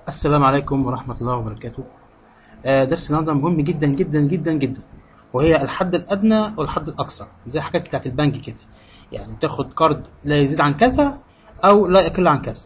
السلام عليكم ورحمة الله وبركاته آه، درس النهارده مهم جدا جدا جدا جدا وهي الحد الأدنى والحد الأقصى زي حاجات بتاعت البنك كده يعني تاخد كارد لا يزيد عن كذا أو لا يقل عن كذا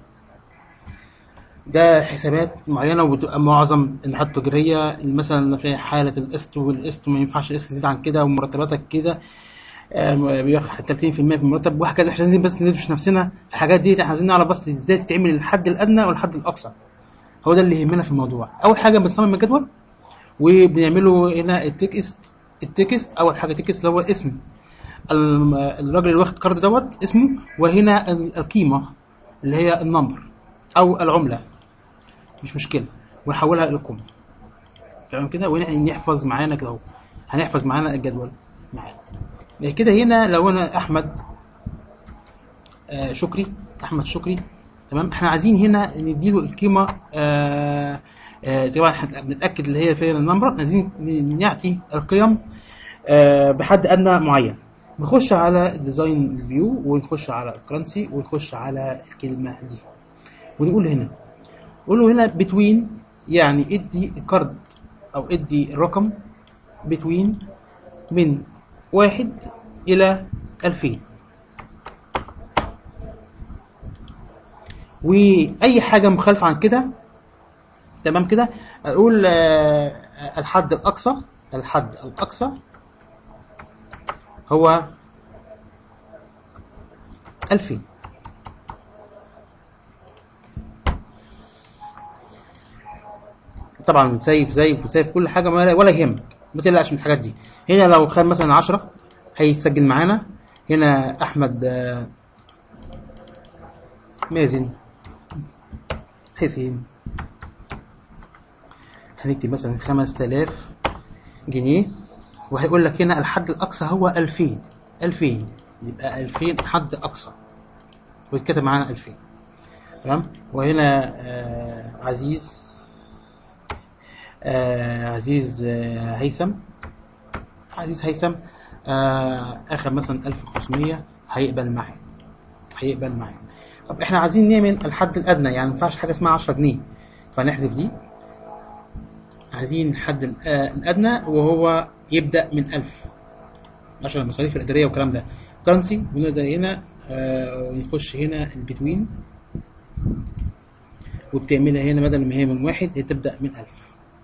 ده حسابات معينة وبتبقى معظم المحلات التجارية مثلا في حالة القسط والقسط ما ينفعش القسط يزيد عن كده ومرتباتك كده آه، بياخد 30% من المرتب وهكذا احنا عايزين بس ندوش نفسنا في الحاجات دي احنا عايزين نعرف بس ازاي تتعمل الحد الادنى والحد الاقصى هو ده اللي يهمنا في الموضوع اول حاجه بنصمم الجدول وبنعمله هنا التكست التكست اول حاجه تكست اللي هو اسم الم- الراجل اللي واخد كارد دوت اسمه وهنا ال- القيمه اللي هي النمبر او العمله مش مشكله ونحولها الى قيمه تمام كده ونحفظ معانا كده اهو هنحفظ معانا الجدول معانا بعد كده هنا لو انا احمد آه شكري احمد شكري تمام احنا عايزين هنا نديله القيمه آه آه طبعا احنا بنتاكد اللي هي فين النمبر عايزين ن- نعطي القيم آه بحد ادنى معين نخش على ديزاين فيو ونخش على الكرنسي ونخش على الكلمه دي ونقول هنا نقول له هنا بتوين يعني ادي الكارد او ادي الرقم بتوين من واحد إلى ألفين وأي حاجة مخالفة عن كده تمام كده أقول آه، الحد الأقصى الحد الأقصى هو ألفين طبعا سيف زيف وسيف كل حاجة ولا ولا يهمك ما تقلقش من الحاجات دي هنا لو خد مثلا 10 هيتسجل معانا هنا احمد آه، مازن حسين هنكتب مثلا 5000 جنيه وهيقول لك هنا الحد الاقصى هو 2000 2000 يبقى 2000 حد اقصى ويتكتب معانا 2000 تمام وهنا آه عزيز آه عزيز آه هيثم عزيز هيثم آه اخر مثلا 1500 هيقبل معي هيقبل معي طب احنا عايزين نعمل الحد الادنى يعني ما ينفعش حاجه اسمها 10 جنيه فنحذف دي عايزين الحد ال- آه، الادنى وهو يبدا من 1000 عشان المصاريف الاداريه والكلام ده كرنسي ونبدا هنا آه ونخش هنا البتوين وبتعملها هنا بدل ما هي من واحد هي تبدا من 1000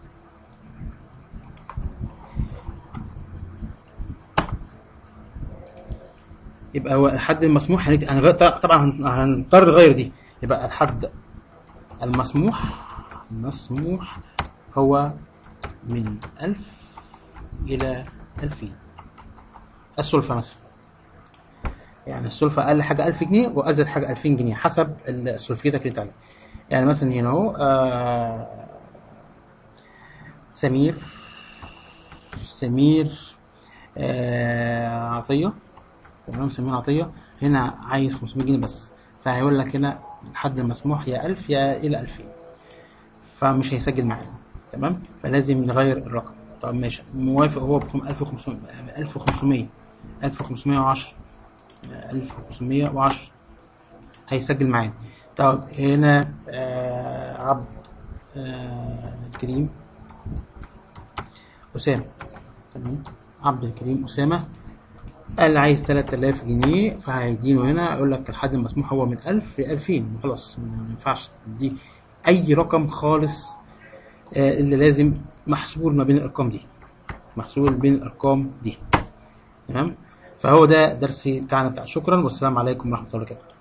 يبقى هو الحد المسموح هنك... هنغ... طبعا هن- هنضطر نغير دي يبقى الحد المسموح المسموح هو من 1000 إلى 2000 السلفة مثلا يعني السلفة أقل حاجة 1000 جنيه وأزيد حاجة 2000 جنيه حسب ال- سلفيتك اللي انت عليها يعني مثلا هنا اهو آه، سمير سمير آه، عطية تمام سمير عطية هنا عايز 500 جنيه بس فهيقول لك هنا الحد المسموح يا 1000 يا إلى 2000 فمش هيسجل معانا تمام فلازم نغير الرقم طب ماشي موافق هو بكم 1500 1500 1510 1510 هيسجل معانا طب هنا آه عبد آه الكريم أسامة تمام عبد الكريم أسامة قال عايز 3000 جنيه فهيدينه هنا يقول لك الحد المسموح هو من 1000 ل 2000 خلاص ما ينفعش دي اي رقم خالص آه، اللي لازم محسوب ما بين الارقام دي محسوب بين الارقام دي تمام فهو ده درسي بتاعنا بتاع شكرا والسلام عليكم ورحمه الله وبركاته